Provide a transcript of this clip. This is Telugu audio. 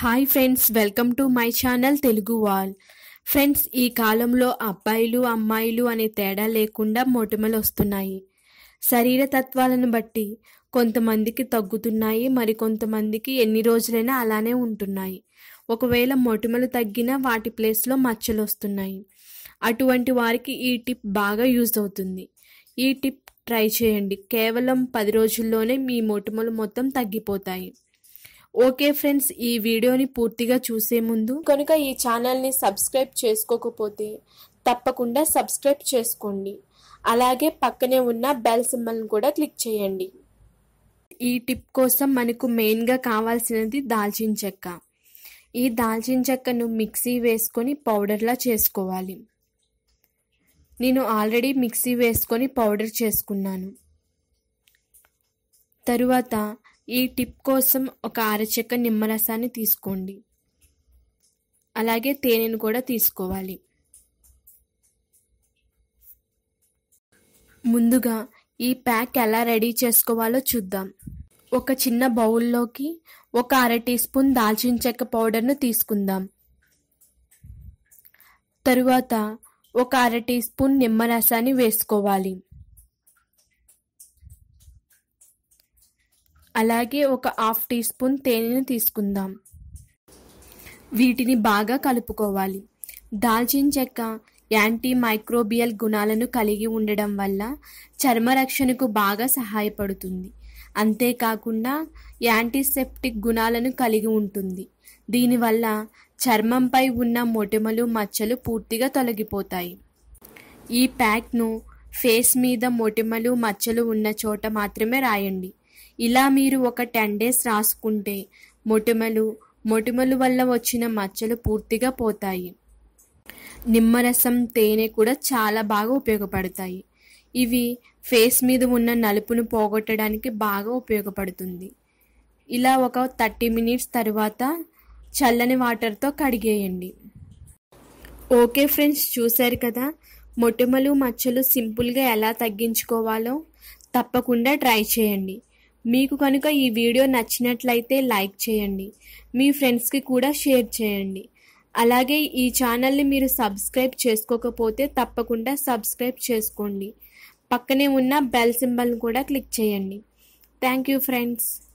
hi friends welcome to my channel Telugu wall friends ఈ కాలంలో అబ్బాయిలు అమ్మాయిలు అనే తేడా లేకుండా మొటిమలు వస్తున్నాయి శరీర తత్వాలను బట్టి కొంతమందికి తగ్గుతున్నాయి మరి కొంతమందికి ఎన్ని రోజులైనా అలానే ఉంటున్నాయి ఒకవేళ మొటిమలు తగ్గినా వాటి ప్లేస్లో మచ్చలు వస్తున్నాయి అటువంటి వారికి ఈ టిప్ బాగా యూజ్ అవుతుంది ఈ టిప్ ట్రై చేయండి కేవలం పది రోజుల్లోనే మీ మొటిమలు మొత్తం తగ్గిపోతాయి ఓకే ఫ్రెండ్స్ ఈ వీడియోని పూర్తిగా చూసే ముందు కనుక ఈ ఛానల్ని సబ్స్క్రైబ్ చేసుకోకపోతే తప్పకుండా సబ్స్క్రైబ్ చేసుకోండి అలాగే పక్కనే ఉన్న బెల్ సింబల్ని కూడా క్లిక్ చేయండి ఈ టిప్ కోసం మనకు మెయిన్గా కావాల్సినది దాల్చిన చెక్క ఈ దాల్చిన చెక్కను మిక్సీ వేసుకొని పౌడర్లా చేసుకోవాలి నేను ఆల్రెడీ మిక్సీ వేసుకొని పౌడర్ చేసుకున్నాను తరువాత ఈ టిప్ కోసం ఒక అరచెక్క నిమ్మరసాన్ని తీసుకోండి అలాగే తేనెను కూడా తీసుకోవాలి ముందుగా ఈ ప్యాక్ ఎలా రెడీ చేసుకోవాలో చూద్దాం ఒక చిన్న బౌల్లోకి ఒక అర టీ స్పూన్ దాల్చిన చెక్క పౌడర్ను తీసుకుందాం తరువాత ఒక అర టీ స్పూన్ నిమ్మరసాన్ని వేసుకోవాలి అలాగే ఒక హాఫ్ టీ స్పూన్ తేనెను తీసుకుందాం వీటిని బాగా కలుపుకోవాలి దాల్చిన చెక్క యాంటీ మైక్రోబియల్ గుణాలను కలిగి ఉండడం వల్ల చర్మ రక్షణకు బాగా సహాయపడుతుంది అంతేకాకుండా యాంటీసెప్టిక్ గుణాలను కలిగి ఉంటుంది దీనివల్ల చర్మంపై ఉన్న మొటిమలు మచ్చలు పూర్తిగా తొలగిపోతాయి ఈ ప్యాక్ను ఫేస్ మీద మొటిమలు మచ్చలు ఉన్న చోట మాత్రమే రాయండి ఇలా మీరు ఒక టెన్ డేస్ రాసుకుంటే మొటిమలు మొటిమలు వల్ల వచ్చిన మచ్చలు పూర్తిగా పోతాయి నిమ్మరసం తేనె కూడా చాలా బాగా ఉపయోగపడతాయి ఇవి ఫేస్ మీద ఉన్న నలుపును పోగొట్టడానికి బాగా ఉపయోగపడుతుంది ఇలా ఒక థర్టీ మినిట్స్ తర్వాత చల్లని వాటర్తో కడిగేయండి ఓకే ఫ్రెండ్స్ చూశారు కదా మొటిమలు మచ్చలు సింపుల్గా ఎలా తగ్గించుకోవాలో తప్పకుండా ట్రై చేయండి మీకు కనుక ఈ వీడియో నచ్చినట్లయితే లైక్ చేయండి మీ ఫ్రెండ్స్కి కూడా షేర్ చేయండి అలాగే ఈ ఛానల్ని మీరు సబ్స్క్రైబ్ చేసుకోకపోతే తప్పకుండా సబ్స్క్రైబ్ చేసుకోండి పక్కనే ఉన్న బెల్ సింబల్ని కూడా క్లిక్ చేయండి థ్యాంక్ యూ ఫ్రెండ్స్